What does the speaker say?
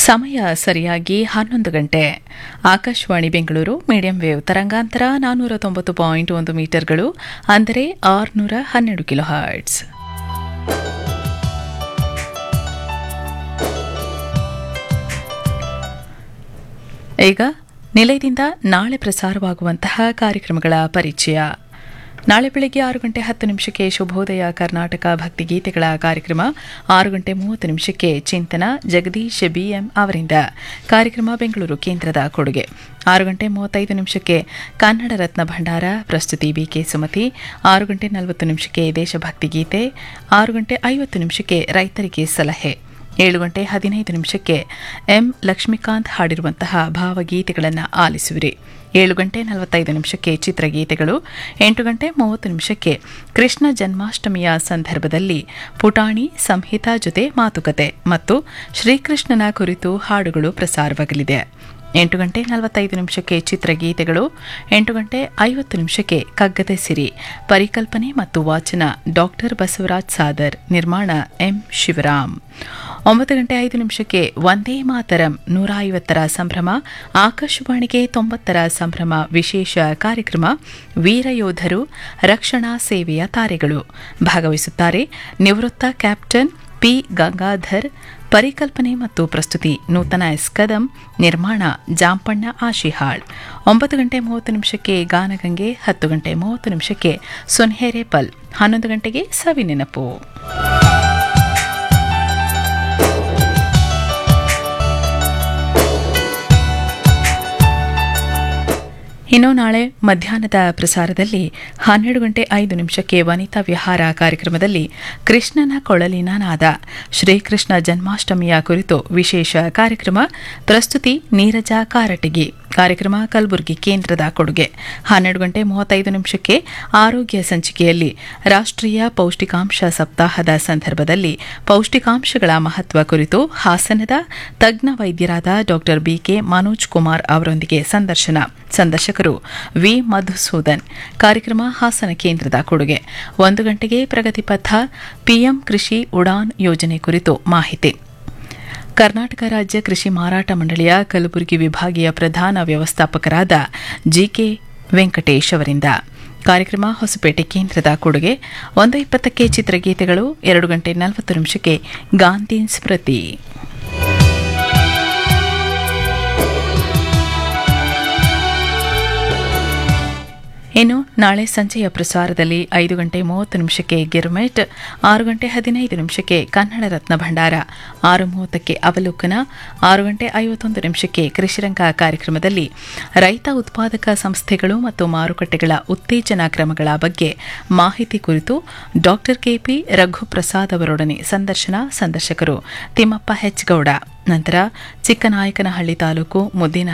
ಸಮಯ ಸರಿಯಾಗಿ ಹನ್ನೊಂದು ಗಂಟೆ ಆಕಾಶವಾಣಿ ಬೆಂಗಳೂರು ಮೀಡಿಯಂ ವೇವ್ ತರಂಗಾಂತರ ನಾನ್ನೂರ ತೊಂಬತ್ತು ಪಾಯಿಂಟ್ ಒಂದು ಮೀಟರ್ಗಳು ಅಂದರೆ ಆರುನೂರ ಹನ್ನೆರಡು ಕಿಲೋ ಹರ್ಟ್ಸ್ ಈಗ ನಿಲಯದಿಂದ ನಾಳೆ ಪ್ರಸಾರವಾಗುವಂತಹ ಕಾರ್ಯಕ್ರಮಗಳ ಪರಿಚಯ ನಾಳೆ ಬೆಳಗ್ಗೆ ಆರು ಗಂಟೆ ಹತ್ತು ನಿಮಿಷಕ್ಕೆ ಶುಭೋದಯ ಕರ್ನಾಟಕ ಭಕ್ತಿಗೀತೆಗಳ ಕಾರ್ಯಕ್ರಮ ಆರು ಗಂಟೆ ಮೂವತ್ತು ನಿಮಿಷಕ್ಕೆ ಚಿಂತನ ಜಗದೀಶ್ ಬಿಎಂ ಅವರಿಂದ ಕಾರ್ಯಕ್ರಮ ಬೆಂಗಳೂರು ಕೇಂದ್ರದ ಕೊಡುಗೆ ಆರು ಗಂಟೆ ಮೂವತ್ತೈದು ನಿಮಿಷಕ್ಕೆ ಕನ್ನಡ ರತ್ನ ಭಂಡಾರ ಪ್ರಸ್ತುತಿ ಬಿಕೆ ಸುಮತಿ ಆರು ಗಂಟೆ ನಲವತ್ತು ನಿಮಿಷಕ್ಕೆ ದೇಶಭಕ್ತಿ ಗೀತೆ ಆರು ಗಂಟೆ ಐವತ್ತು ನಿಮಿಷಕ್ಕೆ ರೈತರಿಗೆ ಸಲಹೆ ಏಳು ಗಂಟೆ ಹದಿನೈದು ನಿಮಿಷಕ್ಕೆ ಎಂ ಲಕ್ಷ್ಮೀಕಾಂತ್ ಹಾಡಿರುವಂತಹ ಭಾವಗೀತೆಗಳನ್ನು ಆಲಿಸುವಿರಿ ಏಳು ಗಂಟೆ ನಲವತ್ತೈದು ನಿಮಿಷಕ್ಕೆ ಚಿತ್ರಗೀತೆಗಳು ಎಂಟು ಗಂಟೆ ಮೂವತ್ತು ನಿಮಿಷಕ್ಕೆ ಕೃಷ್ಣ ಜನ್ಮಾಷ್ಟಮಿಯ ಸಂದರ್ಭದಲ್ಲಿ ಪುಟಾಣಿ ಸಂಹಿತಾ ಜೊತೆ ಮಾತುಕತೆ ಮತ್ತು ಶ್ರೀಕೃಷ್ಣನ ಕುರಿತು ಹಾಡುಗಳು ಪ್ರಸಾರವಾಗಲಿದೆ ಎಂಟು ಗಂಟೆ ನಲವತ್ತೈದು ನಿಮಿಷಕ್ಕೆ ಚಿತ್ರಗೀತೆಗಳು ಎಂಟು ಗಂಟೆ ಐವತ್ತು ನಿಮಿಷಕ್ಕೆ ಕಗ್ಗದೆ ಸಿರಿ ಪರಿಕಲ್ಪನೆ ಮತ್ತು ವಾಚನ ಡಾಕ್ಟರ್ ಬಸವರಾಜ್ ಸಾದರ್ ನಿರ್ಮಾಣ ಎಂ ಶಿವರಾಮ್ ಒಂಬತ್ತು ಗಂಟೆ ಐದು ನಿಮಿಷಕ್ಕೆ ಒಂದೇ ಮಾತರಂ ನೂರ ಐವತ್ತರ ಸಂಭ್ರಮ ಆಕಾಶವಾಣಿಗೆ ತೊಂಬತ್ತರ ಸಂಭ್ರಮ ವಿಶೇಷ ಕಾರ್ಯಕ್ರಮ ವೀರಯೋಧರು ರಕ್ಷಣಾ ಸೇವೆಯ ತಾರೆಗಳು ಭಾಗವಹಿಸುತ್ತಾರೆ ನಿವೃತ್ತ ಕ್ಯಾಪ್ಟನ್ ಪಿ ಗಂಗಾಧರ್ ಪರಿಕಲ್ಪನೆ ಮತ್ತು ಪ್ರಸ್ತುತಿ ನೂತನ ಎಸ್ ಕದಂ ನಿರ್ಮಾಣ ಜಾಂಪಣ್ಣ ಆಶಿಹಾಳ್ ಒಂಬತ್ತು ಗಂಟೆ ಮೂವತ್ತು ನಿಮಿಷಕ್ಕೆ ಗಾನಗಂಗೆ ಹತ್ತು ಗಂಟೆ ಮೂವತ್ತು ನಿಮಿಷಕ್ಕೆ ಸುನ್ಹೇರೆ ಪಲ್ ಹನ್ನೊಂದು ಗಂಟೆಗೆ ಸವಿ ನೆನಪು ಇನ್ನು ನಾಳೆ ಮಧ್ಯಾಹ್ನದ ಪ್ರಸಾರದಲ್ಲಿ ಹನ್ನೆರಡು ಗಂಟೆ ಐದು ನಿಮಿಷಕ್ಕೆ ವನಿತಾ ವಿಹಾರ ಕಾರ್ಯಕ್ರಮದಲ್ಲಿ ಕೃಷ್ಣನ ಕೊಳಲಿನ ನಾದ ಶ್ರೀಕೃಷ್ಣ ಜನ್ಮಾಷ್ಟಮಿಯ ಕುರಿತು ವಿಶೇಷ ಕಾರ್ಯಕ್ರಮ ಪ್ರಸ್ತುತಿ ನೀರಜ ಕಾರಟಗಿ ಕಾರ್ಯಕ್ರಮ ಕಲಬುರಗಿ ಕೇಂದ್ರದ ಕೊಡುಗೆ ಹನ್ನೆರಡು ಗಂಟೆ ಮೂವತ್ತೈದು ನಿಮಿಷಕ್ಕೆ ಆರೋಗ್ಯ ಸಂಚಿಕೆಯಲ್ಲಿ ರಾಷ್ಟ್ರೀಯ ಪೌಷ್ಟಿಕಾಂಶ ಸಪ್ತಾಹದ ಸಂದರ್ಭದಲ್ಲಿ ಪೌಷ್ಟಿಕಾಂಶಗಳ ಮಹತ್ವ ಕುರಿತು ಹಾಸನದ ತಜ್ಞ ವೈದ್ಯರಾದ ಡಾ ಬಿಕೆ ಮನೋಜ್ ಕುಮಾರ್ ಅವರೊಂದಿಗೆ ಸಂದರ್ಶನ ಸಂದರ್ಶಕರು ವಿ ಮಧುಸೂದನ್ ಕಾರ್ಯಕ್ರಮ ಹಾಸನ ಕೇಂದ್ರದ ಕೊಡುಗೆ ಒಂದು ಗಂಟೆಗೆ ಪ್ರಗತಿಪಥ ಪಿಎಂ ಕೃಷಿ ಉಡಾನ್ ಯೋಜನೆ ಕುರಿತು ಮಾಹಿತಿ ಕರ್ನಾಟಕ ರಾಜ್ಯ ಕೃಷಿ ಮಾರಾಟ ಮಂಡಳಿಯ ಕಲಬುರಗಿ ವಿಭಾಗೀಯ ಪ್ರಧಾನ ವ್ಯವಸ್ಥಾಪಕರಾದ ಜಿಕೆ ವೆಂಕಟೇಶ್ ಅವರಿಂದ ಕಾರ್ಯಕ್ರಮ ಹೊಸಪೇಟೆ ಕೇಂದ್ರದ ಕೊಡುಗೆ ಒಂದು ಇಪ್ಪತ್ತಕ್ಕೆ ಚಿತ್ರಗೀತೆಗಳು ಎರಡು ಗಂಟೆ ನಲವತ್ತು ನಿಮಿಷಕ್ಕೆ ಗಾಂಧಿ ಸ್ಮೃತಿ ಇನ್ನು ನಾಳೆ ಸಂಜೆಯ ಪ್ರಸಾರದಲ್ಲಿ ಐದು ಗಂಟೆ ಮೂವತ್ತು ನಿಮಿಷಕ್ಕೆ ಗಿರ್ಮೆಟ್ ಆರು ಗಂಟೆ ಹದಿನೈದು ನಿಮಿಷಕ್ಕೆ ಕನ್ನಡ ರತ್ನ ಭಂಡಾರ ಆರು ಮೂವತ್ತಕ್ಕೆ ಅವಲೋಕನ ಆರು ಗಂಟೆ ಐವತ್ತೊಂದು ನಿಮಿಷಕ್ಕೆ ಕೃಷಿರಂಗ ಕಾರ್ಯಕ್ರಮದಲ್ಲಿ ರೈತ ಉತ್ಪಾದಕ ಸಂಸ್ಥೆಗಳು ಮತ್ತು ಮಾರುಕಟ್ಟೆಗಳ ಉತ್ತೇಜನ ಕ್ರಮಗಳ ಬಗ್ಗೆ ಮಾಹಿತಿ ಕುರಿತು ಡಾಕ್ಟರ್ ಕೆಪಿ ರಘುಪ್ರಸಾದ್ ಅವರೊಡನೆ ಸಂದರ್ಶನ ಸಂದರ್ಶಕರು ತಿಮ್ಮಪ್ಪ ಹೆಚ್ಗೌಡ ನಂತರ ಚಿಕ್ಕನಾಯಕನಹಳ್ಳಿ ತಾಲೂಕು ಮುದ್ದಿನ